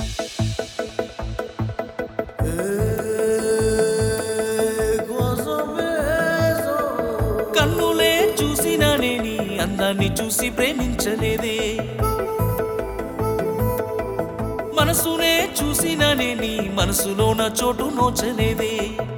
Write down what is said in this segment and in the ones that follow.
కన్నులే చూసినానే నీ అందాన్ని చూసి ప్రేమించలేదే మనసునే చూసినానే నీ మనసులో నా చోటు నోచలేదే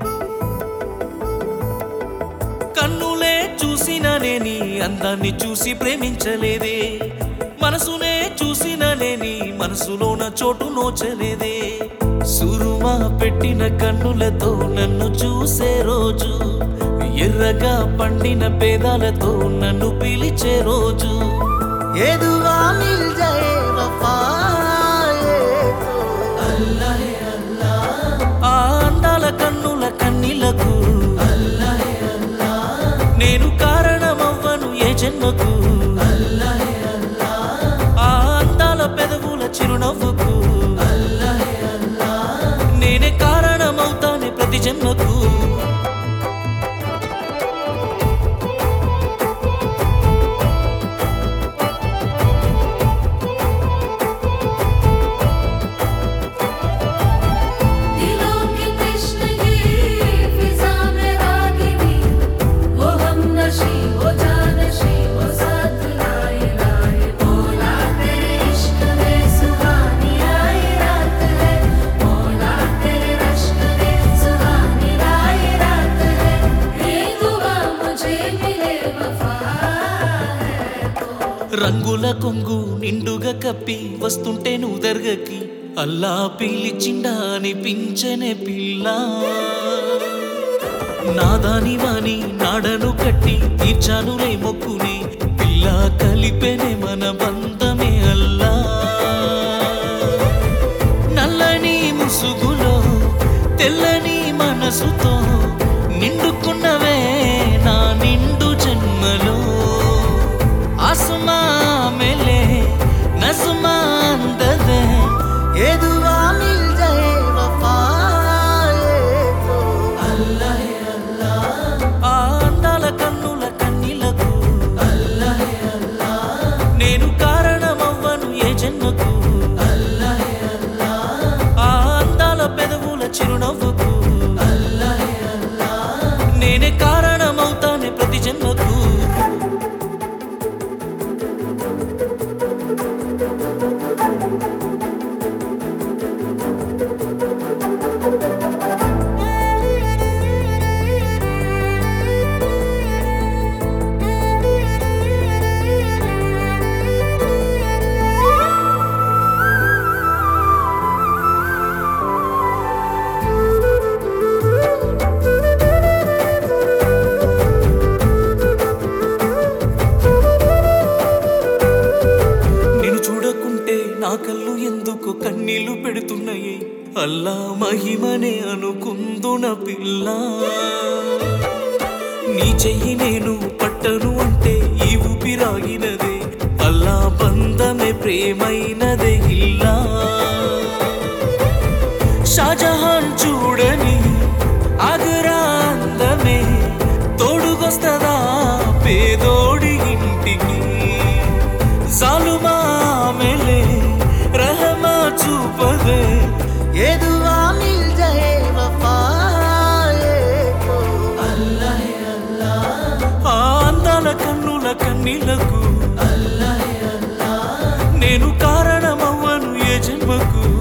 కన్నులే చూసినానే నీ అందాన్ని చూసి ప్రేమించలేదే మనసునే చూసినానే నీ మనసులో నా చోటు నోచలేదే సురుమా పెట్టిన కన్నులతో నన్ను చూసే రోజు ఎర్రగా పండిన పేదాలతో నన్ను పిలిచే రోజు ये दुआ मिल जाए वफाए तो ఆ అందాల కన్నుల కన్నీలకు నేను కారణమవ్వను ఏ జన్మకు ఆ అందాల పెదవుల చిరునవ్వుకు నేనే కారణమవుతానే ప్రతి జన్మకు दिलों के कृष्ण की फिजा में रागिनी वो हम नशी वो जानशी वो साथ लाए लाए बोला तेरे इश्क में सुहानी आई रात है बोला तेरे रश्क में सुहानी आई रात है ये दुआ मुझे मिले वफा है तो రంగుల కొంగు నిండుగా కప్పి వస్తుంటే నువ్వు దర్గకి అల్లా పిలిచిండా అనిపించనే పిల్ల నాదాని వాని నాడను కట్టి తీర్చానులే మొక్కుని పిల్ల కలిపెనే మన బంధమే అల్లా నల్లని ముసుగులో తెల్లని మనసుతో నిండుకున్నవే నా నిండు జన్మలో ఆసుమా మెలే నసుమా అందదే ये दुआ मिल जाए वफाए तो ఆ అందాల కన్నుల కన్నీలకు నేను కారణమవ్వను ఏ జన్మకు ఆ అందాల పెదవుల చిరునవ్వుకు నేనే కారణమవుతానే ప్రతి జన్మకు నేను చూడకుంటే నా కళ్ళు ఎందుకు కన్నీళ్లు పెడుతున్నాయి అల్లా మహిమనే అనుకుందున పిల్ల నీ చెయ్యి నేను పట్టను అంటే ఈ ఊపిరాగినదే అల్లా బంధమే ప్రేమైనదే ఇల్లా షాజహాన్ చూడని ఆగ్రా అందమే తోడుగొస్తదా పేదోడి ఇంటికి జాలుమా మెలే రహమా చూపదే ये दुआ मिल जाए वफाए तो ఆ అందాల కన్నుల కన్నీళ్లకు నేను కారణమవ్వను ఏ జన్మకు